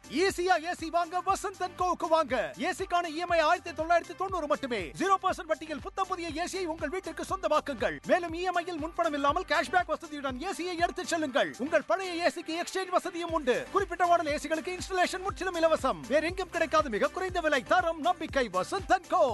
ஈஸியா ஏசி வாங்க வசந்த் அண்ட் கோவுக்கு வாங்க ஏசிக்கான இஎம்ஐ ஆயிரத்தி தொள்ளாயிரத்தி தொண்ணூறு மட்டுமே ஜீரோ பர்சன்ட் வட்டியில் புத்தம் புதிய ஏசியை உங்கள் வீட்டிற்கு சொந்தமாக்குங்கள் மேலும் இஎம்ஐயில் முன்பணம் இல்லாமல் கேஷ்பேக் வசதியுடன் ஏசியை எடுத்துச் செல்லுங்கள் உங்கள் பழைய ஏசிக்கு எக்ஸ்சேஞ்ச் வசதியும் உண்டு குறிப்பிட்ட மாடல் ஏசிகளுக்கு இன்ஸ்டலேஷன் முற்றிலும் இலவசம் வேற எங்கும் கிடைக்காத மிக குறைந்த விலை தரம் நம்பிக்கை வசந்த் அண்ட் கோ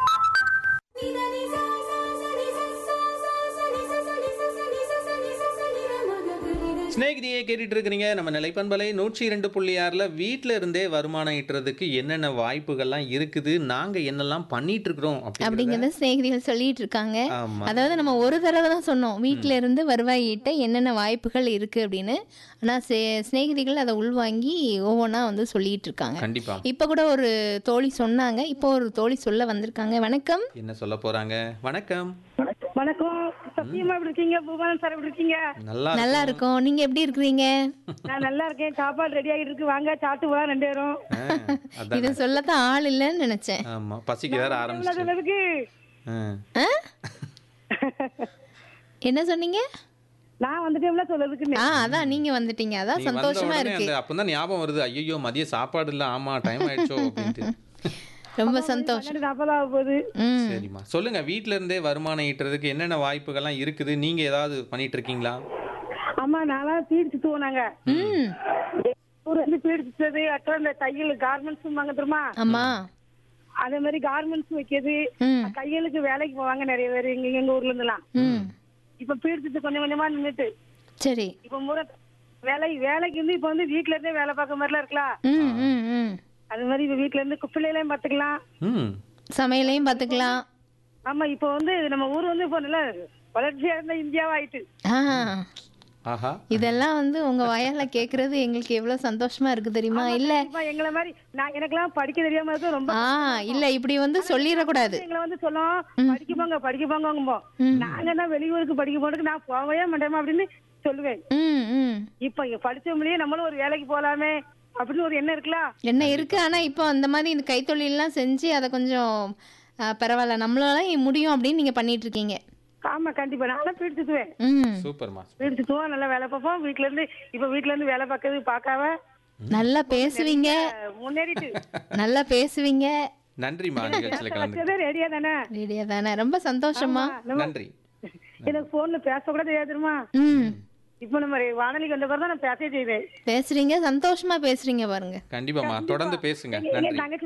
ஸ்நேகிதியை கேட்டுட்டு இருக்கிறீங்க நம்ம நிலைப்பண்பலை நூற்றி இரண்டு புள்ளி ஆறில் வீட்டில் இருந்தே வருமானம் ஈட்டுறதுக்கு என்னென்ன வாய்ப்புகள்லாம் இருக்குது நாங்கள் என்னெல்லாம் பண்ணிட்டு இருக்கிறோம் அப்படிங்கிறத அப்படிங்கறத சிநேகிதிகள் சொல்லிட்டு இருக்காங்க ஆமா அதாவது நம்ம ஒரு தடவை தான் சொன்னோம் வீட்ல இருந்து வருவாய் ஈட்ட என்னென்ன வாய்ப்புகள் இருக்கு அப்படின்னு ஆனா சே- சிநேகிதிகள் அதை உள்வாங்கி ஒவ்வொன்றா வந்து சொல்லிட்டு இருக்காங்க கண்டிப்பா இப்ப கூட ஒரு தோழி சொன்னாங்க இப்போ ஒரு தோழி சொல்ல வந்திருக்காங்க வணக்கம் என்ன சொல்ல போறாங்க வணக்கம் வணக்கம் சத்தியமா எப்படி இருக்கீங்க பூபாலன் சார் எப்படி இருக்கீங்க நல்லா நல்லா இருக்கோம் நீங்க எப்படி இருக்கிறீங்க நான் நல்லா இருக்கேன் சாப்பாடு ரெடி ஆகிட்டு இருக்கு வாங்க சாப்பிட்டு போலாம் ரெண்டு பேரும் ஆ, அதான் இதை சொல்லத்தான் ஆள் இல்லைன்னு நினைச்சேன் ஆமா பசிக்க வேற எவ்வளவு ஆரம்பிச்சு சொல்றதுக்கு ஆ? என்ன சொன்னீங்க நான் வந்துட்டேன்ல சொல்றதுக்கு ஆ அதான் நீங்க வந்துட்டீங்க அதான் நீங்க வந்த சந்தோஷமா உடனே இருக்கு அந்த அப்பதான் ஞாபகம் வருது ஐயோ மதிய சாப்பாடு இல்ல ஆமா டைம் ஆயிடுச்சோ அப்படின்ட்டு ரொம்ப சந்தோஷம் பன்னெண்டு நாற்பதாக போகுது ம் சரிம்மா சொல்லுங்க வீட்ல இருந்தே வருமானம் ஈட்டுறதுக்கு என்னென்ன வாய்ப்புகள்லாம் இருக்குது நீங்க ஏதாவது பண்ணிட்டு இருக்கீங்களா ஆமா நான்லாம் பீடு சுத்துவோம் நாங்க ம் ஊர் வந்து பீடு சுத்துறது அப்புறம் இந்த தையல் கார்மெண்ட்ஸ் வாங்க தெரியுமா ஆமா அதே மாதிரி கார்மெண்ட்ஸ் வைக்கிறது ம் தையலுக்கு வேலைக்கு போவாங்க நிறைய பேர் இங்க எங்க ஊர்ல இருந்துலாம் ம் இப்ப பீடு சுத்து கொஞ்சம் கொஞ்சமா நின்னுட்டு சரி இப்ப முறை வேலை வேலைக்கு வந்து இப்ப வந்து வீட்ல இருந்தே வேலை பார்க்க மாதிரிலாம் இருக்கலாம் ம் ம் ம் அது மாதிரி இப்ப வீட்ல இருந்து பிள்ளைகளையும் பாத்துக்கலாம் ம் சமையலையும் பார்த்துக்கலாம் ஆமா இப்ப வந்து நம்ம ஊர் வந்து இப்ப நல்லா வளர்ச்சியா இருந்த இந்தியாவாயிட்டு ஆ ஆஹா இதெல்லாம் வந்து உங்க வாயால கேக்குறது எங்களுக்கு எவ்வளவு சந்தோஷமா இருக்கு தெரியுமா இல்ல இப்ப எங்களை மாதிரி நான் எனக்கெல்லாம் படிக்க தெரியாம இருக்கு ரொம்ப ஆ இல்ல இப்படி வந்து சொல்லிடக்கூடாது எங்களை வந்து சொல்லும் படிக்க போங்க படிக்க போங்க நாங்க தான் வெளியூருக்கு படிக்க போறதுக்கு நான் போகவே மாட்டேமா அப்படின்னு சொல்லுவேன் ம் ம் இப்ப இங்க படிச்சவங்களே நம்மளும் ஒரு வேலைக்கு போலாமே அப்படின்னு ஒரு எண்ணம் இருக்கலாம் என்ன இருக்கு ஆனா இப்போ அந்த மாதிரி இந்த கைத்தொழிலெல்லாம் செஞ்சு அதை கொஞ்சம் ஆ, பரவாயில்ல நம்மளால முடியும் அப்படின்னு நீங்க பண்ணிட்டு இருக்கீங்க ஆமா கண்டிப்பா நானும் வீடு சுத்துவேன் ம் சூப்பர்மா வீடு சுத்துவோம் நல்லா வேலை பார்ப்போம் வீட்ல இருந்து இப்ப வீட்ல இருந்து வேலை பார்க்கறது பார்க்காம நல்லா பேசுவீங்க அஹ், முன்னேறிட்டு நல்லா பேசுவீங்க நன்றிம்மா நிகழ்ச்சியில கலந்து வச்சதே ரெடியா தானே ரெடியா தானே ரொம்ப சந்தோஷமா நம்ம- நன்றி எனக்கு போன்ல பேச கூட தெரியாது தெரியுமா ம் இப்ப நம்ம வானொலிக்கு வந்த பிறகு தான் நான் பேசவே செய்வேன் பேசுறீங்க சந்தோஷமா பேசுறீங்க பாருங்க கண்டிப்பாம்மா தொடர்ந்து பேசுங்க எங்க நன்றி தங்கச்சி